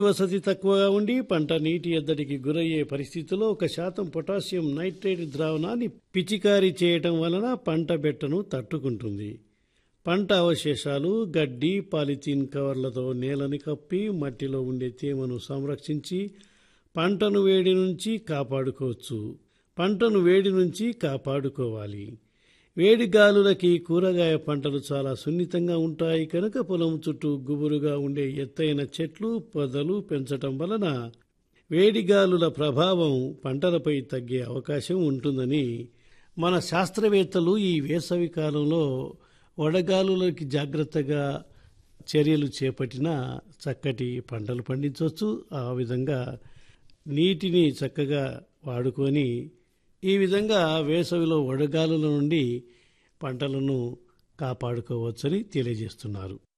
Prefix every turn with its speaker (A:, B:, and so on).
A: వసతి తక్కువగా ఉండి పంట నీటి ఎద్దడికి గురయ్యే పరిస్థితిలో ఒక శాతం పొటాషియం నైట్రేట్ ద్రావణాన్ని పిచికారీ చేయటం వలన పంట బెట్టను తట్టుకుంటుంది పంట అవశేషాలు గడ్డి పాలిథీన్ కవర్లతో నేలని కప్పి మట్టిలో ఉండే తేమను సంరక్షించి పంటను వేడి నుంచి కాపాడుకోవచ్చు పంటను వేడి నుంచి కాపాడుకోవాలి వేడి గాలులకి కూరగాయ పంటలు చాలా సున్నితంగా ఉంటాయి కనుక పొలం చుట్టూ గుబురుగా ఉండే ఎత్తైన చెట్లు పొదలు పెంచటం వలన వేడి గాలుల ప్రభావం పంటలపై తగ్గే అవకాశం ఉంటుందని మన శాస్త్రవేత్తలు ఈ వేసవి కాలంలో వడగాలులకి జాగ్రత్తగా చర్యలు చేపట్టిన చక్కటి పంటలు పండించవచ్చు ఆ విధంగా నీటిని చక్కగా వాడుకొని ఈ విధంగా వేసవిలో వడగాలుల నుండి పంటలను కాపాడుకోవచ్చని తెలియజేస్తున్నారు